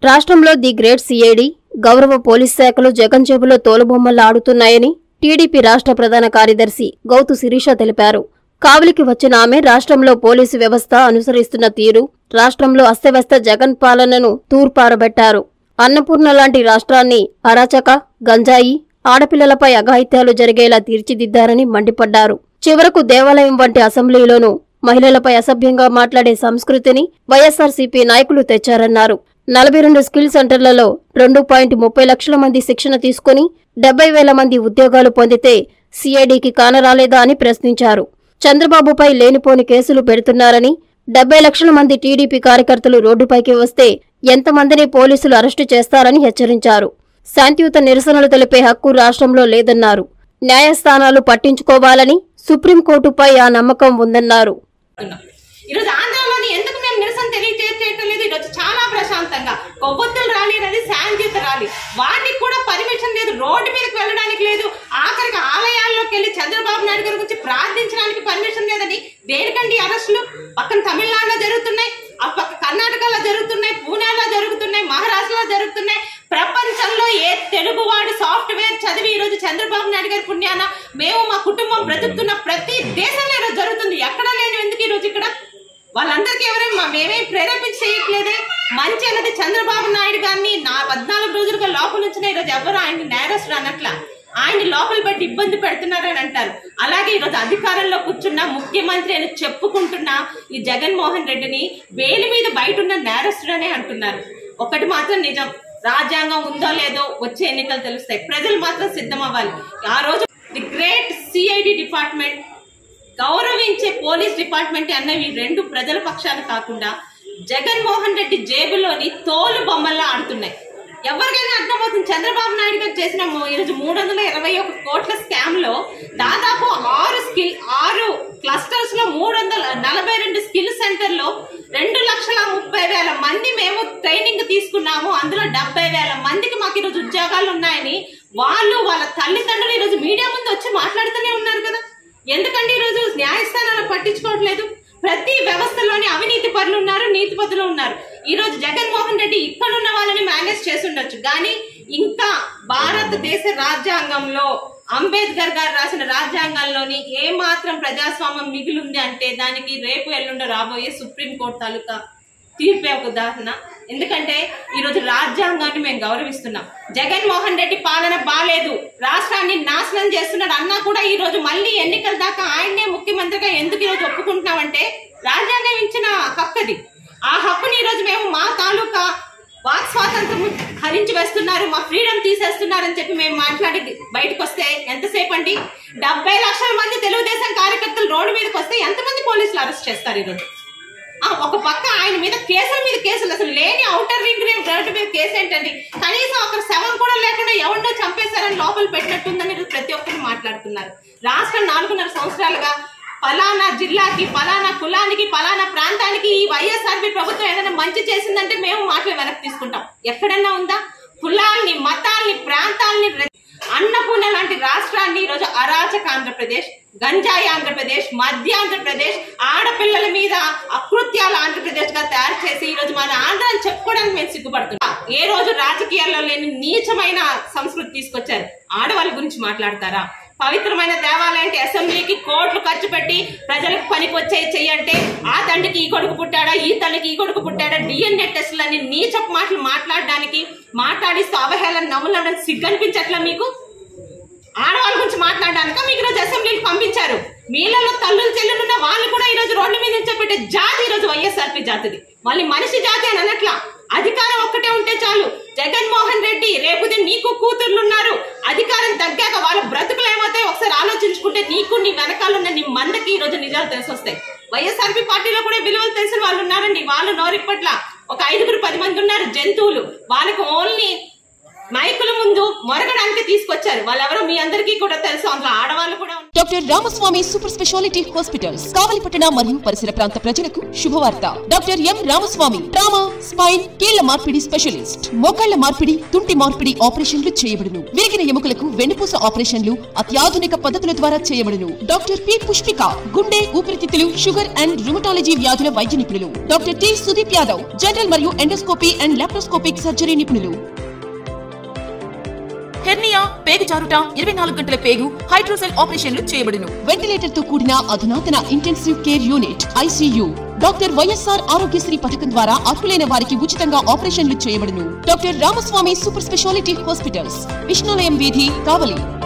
రాష్ట్రంలో the great CID గౌరవ police శాఖలు జగన్ జేబులో తోలుబొమ్మల్లా ఆడుతున్నాయని టీడీపీ రాష్ట్ర ప్రధాన కార్యదర్శి గౌతు శిరీష తెలిపారు కావలికి వచ్చిన ఆమె రాష్ట్రంలో పోలీసు వ్యవస్థ అనుసరిస్తున్న తీరు రాష్ట్రంలో అస్తవ్యస్త జగన్ పాలనను తూర్పారబెట్టారు అన్నపూర్ణ లాంటి రాష్ట్రాన్ని అరాచక గంజాయి ఆడపిల్లలపై అఘాయిత్యాలు జరిగేలా తీర్చిదిద్దారని మండిపడ్డారు చివరకు దేవాలయం వంటి అసెంబ్లీలోనూ మహిళలపై అసభ్యంగా మాట్లాడే సంస్కృతిని వైఎస్సార్సీపీ నాయకులు తెచ్చారన్నారు నలభై రెండు స్కిల్ సెంటర్లలో రెండు పాయింట్ ముప్పై లక్షల మంది శిక్షణ తీసుకుని డెబ్బై వేల మంది ఉద్యోగాలు పొందితే సీఐడీకి కానరాలేదా అని ప్రశ్నించారు చంద్రబాబుపై లేనిపోని కేసులు పెడుతున్నారని డెబ్బై లక్షల మంది టీడీపీ కార్యకర్తలు రోడ్డుపైకి వస్తే ఎంతమందిని పోలీసులు అరెస్టు చేస్తారని హెచ్చరించారు శాంతియుత నిరసనలు తెలిపే హక్కు రాష్ట్రంలో లేదన్నారు న్యాయస్థానాలు పట్టించుకోవాలని సుప్రీంకోర్టుపై ఆ నమ్మకం ఉందన్నారు ఉన్నాం. ఈరోజు ఆంధ్రలోని ఎందుకు మేము నిరసన తెలియజేయటం లేదు ఈరోజు చాలా ప్రశాంతంగా కొవ్వొత్తులు ర్యాలీ అనేది శాంతియుత ర్యాలీ వాటికి కూడా పర్మిషన్ లేదు రోడ్డు మీదకి వెళ్ళడానికి లేదు ఆఖరికి ఆలయాల్లోకి వెళ్ళి చంద్రబాబు నాయుడు గారి గురించి ప్రార్థించడానికి పర్మిషన్ లేదని దేనికండి అరెస్టులు పక్కన తమిళనాడులో జరుగుతున్నాయి ఆ పక్క కర్ణాటకలో జరుగుతున్నాయి పూణేలో జరుగుతున్నాయి మహారాష్ట్రలో జరుగుతున్నాయి ప్రపంచంలో ఏ తెలుగువాడు సాఫ్ట్వేర్ చదివి ఈ రోజు చంద్రబాబు నాయుడు గారి పుణ్యాన మేము మా కుటుంబం బ్రతుకుతున్న ప్రతి దేశంలో ఈరోజు జరుగుతుంది ఎక్కడ లేని ఎందుకు ఈ రోజు ఇక్కడ వాళ్ళందరికీ ఎవరైనా మేమేం ప్రేరేపించి చేయట్లేదే మంచి అన్నది చంద్రబాబు నాయుడు గారిని నా పద్నాలుగు రోజులుగా లోపల నుంచిన ఈరోజు ఎవరు ఆయన నేరస్తుడు అన్నట్ల ఆయన లోపల పెట్టి ఇబ్బంది పెడుతున్నారని అంటారు అలాగే ఈరోజు అధికారంలో కూర్చున్న ముఖ్యమంత్రి అని చెప్పుకుంటున్న ఈ జగన్మోహన్ రెడ్డిని వేలి మీద బయట ఉన్న నేరస్తుడనే అంటున్నారు ఒకటి మాత్రం నిజం రాజ్యాంగం ఉందో లేదో వచ్చే ఎన్నికలు తెలుస్తాయి ప్రజలు మాత్రం సిద్ధం అవ్వాలి ఆ రోజు ది గ్రేట్ సిఐడి డిపార్ట్మెంట్ గౌరవించే పోలీస్ డిపార్ట్మెంట్ అన్నవి రెండు ప్రజల పక్షాన కాకుండా జగన్మోహన్ రెడ్డి జేబులోని తోలు బొమ్మల్లా ఆడుతున్నాయి ఎవరికైనా అర్థమవుతుంది చంద్రబాబు నాయుడు గారు చేసిన మూ- ఈరోజు మూడు వందల ఇరవై ఒక కోట్ల స్కామ్ లో దాదాపు ఆరు స్కిల్ ఆరు క్లస్టర్స్ లో మూడు వందల నలభై రెండు స్కిల్ సెంటర్ లో రెండు లక్షల ముప్పై వేల మంది మేము ట్రైనింగ్ తీసుకున్నాము అందులో డెబ్బై వేల మందికి మాకు ఈరోజు ఉద్యోగాలు ఉన్నాయని వాళ్ళు వాళ్ళ తల్లిదండ్రులు ఈరోజు మీడియా ముందు వచ్చి మాట్లాడుతూనే ఉన్నారు కదా ఎందుకంటే ఈరోజు న్యాయస్థానాలు పట్టించుకోవట్లేదు ప్రతి వ్యవస్థలోని అవినీతి పరులు ఉన్నారు నీతి పరులు ఉన్నారు ఈ రోజు జగన్మోహన్ రెడ్డి ఇక్కడ ఉన్న వాళ్ళని మేనేజ్ చేసి ఉండొచ్చు కానీ ఇంకా భారతదేశ రాజ్యాంగంలో అంబేద్కర్ గారు రాసిన రాజ్యాంగంలోని ఏ మాత్రం ప్రజాస్వామ్యం మిగిలింది అంటే దానికి రేపు ఎల్లుండ రాబోయే సుప్రీంకోర్టు తాలూకా తీర్పే ఒక ఉదాహరణ ఎందుకంటే ఈ రోజు రాజ్యాంగాన్ని మేము గౌరవిస్తున్నాం జగన్మోహన్ రెడ్డి పాలన బాలేదు రాష్ట్రాన్ని నాశనం చేస్తున్నాడు అన్నా కూడా ఈ రోజు మళ్ళీ ఎన్నికల దాకా ఆయన్నే ముఖ్యమంత్రిగా ఎందుకు ఈ రోజు ఒప్పుకుంటున్నామంటే రాజ్యాంగం ఇచ్చిన హక్కు అది ఆ హక్కుని ఈ రోజు మేము మా తాలూకా వాక్ స్వాతంత్రం హరించి వేస్తున్నారు మా ఫ్రీడమ్ తీసేస్తున్నారని చెప్పి మేము మాట్లాడి బయటకు వస్తే ఎంతసేపు అండి డెబ్బై లక్షల మంది తెలుగుదేశం కార్యకర్తలు రోడ్డు మీదకి వస్తే ఎంతమంది పోలీసులు అరెస్ట్ చేస్తారు ఈరోజు ఆ, ఒక పక్క ఆయన మీద కేసుల మీద కేసులు అసలు లేని అవుటర్ రింగ్ రోడ్డు మీద కేసు ఏంటండి కనీసం ఒక శవం కూడా లేకుండా ఎవరినో చంపేశారని లోపల పెట్టినట్టుందని ఈరోజు ప్రతి ఒక్కరు మాట్లాడుతున్నారు రాష్ట్రం నాలుగున్నర సంవత్సరాలుగా పలానా జిల్లాకి పలానా కులానికి పలానా ప్రాంతానికి ఈ వైఎస్ఆర్పి ప్రభుత్వం ఏదైనా మంచి చేసిందంటే మేము మాటలు వెనక్కి తీసుకుంటాం ఎక్కడన్నా ఉందా కులాల్ని మతాల్ని ప్రాంతాల్ని రె- అన్నపూర్ణ లాంటి రాష్ట్రాన్ని ఈరోజు అరాచక ఆంధ్రప్రదేశ్ గంజాయి ఆంధ్రప్రదేశ్ మధ్య ఆంధ్రప్రదేశ్ ఆడపిల్లల మీద అకృత్యాల ఆంధ్రప్రదేశ్ గా తయారు చేసి ఈ రోజు మన ఆంధ్రాన్ని చెప్పుకోవడానికి మేము సిగ్గుపడుతున్నాం ఏ రోజు రాజకీయాల్లో లేని నీచమైన సంస్కృతి తీసుకొచ్చారు ఆడవాళ్ళ గురించి మాట్లాడతారా పవిత్రమైన దేవాలయానికి అసెంబ్లీకి కోట్లు ఖర్చు పెట్టి ప్రజలకు పనికి వచ్చే చెయ్యంటే ఆ తండ్రికి ఈ కొడుకు పుట్టాడా ఈ తల్లికి ఈ కొడుకు పుట్టాడా డిఎన్ఏ టెస్టులని నీచపు మాటలు మాట్లాడడానికి మాట్లాడిస్తూ అవహేళన నవ్వులను సిగ్గనిపించట్లా మీకు ఆడవాళ్ళ గురించి మాట్లాడడానిక మీకు ఈరోజు అసెంబ్లీకి పంపించారు మీలలో తల్లులు చెల్లులున్న వాళ్ళు కూడా ఈ రోజు రోడ్ల మీద నిల్చోబెట్టే జాతి ఈ రోజు వైఎస్ఆర్పి జాతిది మళ్ళీ మనిషి జాతి అని అనట్లా అధికారం ఒక్కటే ఉంటే చాలు జగన్మోహన్ రెడ్డి రేపు నీకు కూతుర్లు ఉన్నారు అధికారం తగ్గాక వాళ్ళ బ్రతుకులు ఏమవుతాయి ఒకసారి ఆలోచించుకుంటే నీకు నీ వెనకాలన్న నీ మందకి ఈ రోజు నిజాలు తెలిసి వస్తాయి వైఎస్ఆర్పి పార్టీలో కూడా విలువలు తెలిసిన వాళ్ళు ఉన్నారండి వాళ్ళు నోరిప్పట్ల ఒక ఐదుగురు పది మంది ఉన్నారు జంతువులు వాళ్ళకి ఓన్లీ మైకుల ముందు మొరగడానికి తీసుకొచ్చారు వాళ్ళెవరో మీ అందరికీ కూడా తెలుసు అందులో ఆడవాళ్ళు కూడా ఉన్నారు. Doctor Ramaswamy super speciality hospitals కావలిపట్టణ మరియు పరిసర ప్రాంత ప్రజలకు శుభవార్త doctor M Ramaswamy trauma spine కీళ్ల మార్పిడి స్పెషలిస్ట్ మోకాళ్ల మార్పిడి తుంటి మార్పిడి ఆపరేషన్లు చేయబడును విరిగిన ఎముకలకు వెన్నుపూస ఆపరేషన్లు అత్యాధునిక పద్ధతుల ద్వారా చేయబడును డాక్టర్ పి పుష్పిక గుండె ఊపిరితిత్తులు షుగర్ అండ్ రుమటాలజీ వ్యాధుల వైద్య నిపుణులు doctor T Sudeep Yadav general మరియు ఎండోస్కోపీ అండ్ లాప్రోస్కోపిక్ సర్జరీ నిపుణులు హెర్నియా పేగు జారుట ఇరవై నాలుగు గంటల పేగు హైడ్రోసెల్ ఆపరేషన్లు చేయబడును వెంటిలేటర్ తో కూడిన అధునాతన intensive care unit ICU doctor YSR Aarogyasri పథకం ద్వారా అర్హులైన వారికి ఉచితంగా ఆపరేషన్లు చేయబడును doctor Ramaswamy super speciality hospitals Vishnulayam వీధి కావలి